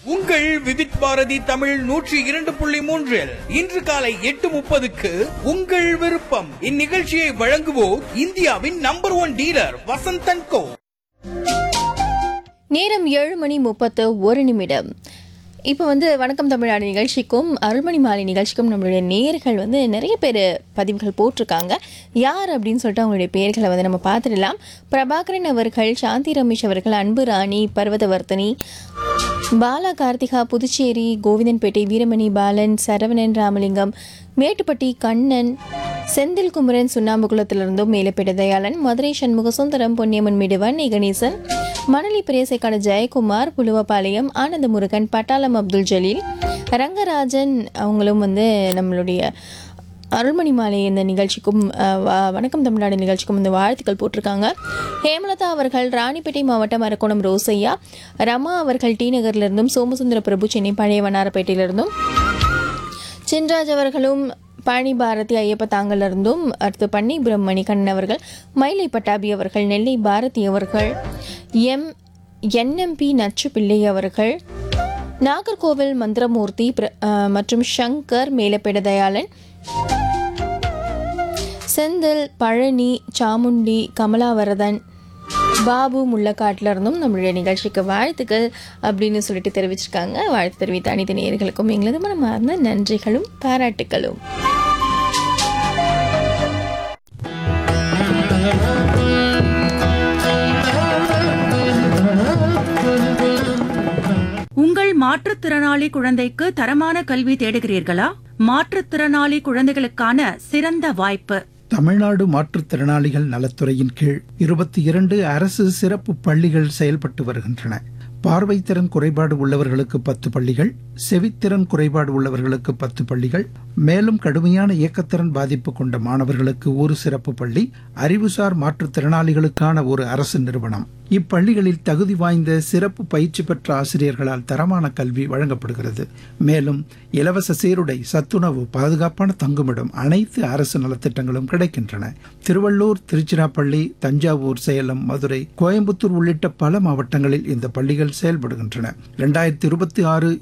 உங்கள் விவித் பாரதி தமிழ் நூற்றி இரண்டு புள்ளி மூன்றில் இன்று காலை எட்டு முப்பதுக்கு உங்கள் விருப்பம் இந்நிகழ்ச்சியை வழங்குவோர் இந்தியாவின் number one dealer Vasanthan co நேரம் ஏழு மணி முப்பத்து ஒரு நிமிடம் இப்போ வந்து வணக்கம் தமிழ்நாடு நிகழ்ச்சிக்கும் அருள்மணி மாலை நிகழ்ச்சிக்கும் நம்மளுடைய நேர்கள் வந்து நிறைய பேர் பதிவுகள் போட்டிருக்காங்க யார் அப்படின்னு சொல்லிட்டு அவங்களுடைய பெயர்களை வந்து நம்ம பார்த்துடலாம் பிரபாகரன் அவர்கள் சாந்தி ரமேஷ் அவர்கள் அன்பு ராணி பர்வதவர்த்தனி பாலா கார்த்திகா புதுச்சேரி கோவிந்தன்பேட்டை வீரமணி பாலன் சரவணன் ராமலிங்கம் மேட்டுப்பட்டி கண்ணன் செந்தில் குமரன் சுண்ணாம்புகுளத்திலிருந்தும் மேலப்பேட்ட தயாளன் மதுரை சண்முக சுந்தரம் பொன்னியம்மன் மிடுவன் கணேசன் மணலி பிரேசைக்கான ஜெயக்குமார் புலுவபாளையம் ஆனந்த முருகன் பட்டாளம் அப்துல் ஜலீல் ரங்கராஜன் அவங்களும் வந்து நம்மளுடைய அருள்மணி மாலை இந்த நிகழ்ச்சிக்கும் அஹ், வ- வணக்கம் தமிழ்நாடு நிகழ்ச்சிக்கும் இந்த வாழ்த்துக்கள் போட்டிருக்காங்க ஹேமலதா அவர்கள் ராணிப்பேட்டை மாவட்டம் அரக்கோணம் ரோசையா ரமா அவர்கள் டி நகர்லேருந்தும் சோமசுந்தர பிரபு சென்னை பழைய வண்ணாரப்பேட்டையிலிருந்தும் சின்ராஜ் அவர்களும் பழனி பாரதி ஐயப்ப தாங்கலிருந்தும் அடுத்து பன்னிபுரம் மணிகண்ணன் அவர்கள் மயிலை பட்டாபி அவர்கள் நெல்லை பாரதி அவர்கள் எம் என்எம்பி நச்சு பிள்ளை அவர்கள் நாகர்கோவில் மந்திரமூர்த்தி பிர- அஹ், மற்றும் சங்கர் மேலப்பேட தயாளன் செந்தில் பழனி சாமுண்டி கமலாவரதன் பாபு முள்ளக்காட்டுல இருந்தும் நம்மளுடைய நிகழ்ச்சிக்கு வாழ்த்துக்கள் அப்படின்னு சொல்லிட்டு தெரிவிச்சிருக்காங்க வாழ்த்து தெரிவித்த அனைத்து நேயர்களுக்கும் எங்களது மனமார்ந்த நன்றிகளும் பாராட்டுகளும் உங்கள் மாற்றுத்திறனாளி குழந்தைக்கு தரமான கல்வி தேடுகிறீர்களா மாற்றுத்திறனாளி குழந்தைகளுக்கான சிறந்த வாய்ப்பு தமிழ்நாடு மாற்றுத்திறனாளிகள் நலத்துறையின் கீழ் இருபத்தி இரண்டு அரசு சிறப்பு பள்ளிகள் செயல்பட்டு வருகின்றன பார்வைத்திறன் குறைபாடு உள்ளவர்களுக்கு பத்து பள்ளிகள் செவித்திறன் குறைபாடு உள்ளவர்களுக்கு பத்து பள்ளிகள் மேலும் கடுமையான இயக்கத்திறன் பாதிப்பு கொண்ட மாணவர்களுக்கு ஒரு சிறப்பு பள்ளி அறிவுசார் மாற்றுத்திறனாளிகளுக்கான ஒரு அரசு நிறுவனம் இப்பள்ளிகளில் தகுதி வாய்ந்த சிறப்பு பயிற்சி பெற்ற ஆசிரியர்களால் தரமான கல்வி வழங்கப்படுகிறது மேலும் இலவச சீருடை சத்துணவு பாதுகாப்பான தங்குமிடம் அனைத்து அரசு நலத்திட்டங்களும் கிடைக்கின்றன திருவள்ளூர் திருச்சிராப்பள்ளி தஞ்சாவூர் சேலம் மதுரை கோயம்புத்தூர் உள்ளிட்ட பல மாவட்டங்களில் இந்த பள்ளிகள் செயல்படுகின்றன இரண்டாயிரத்தி இருபத்தி ஆறு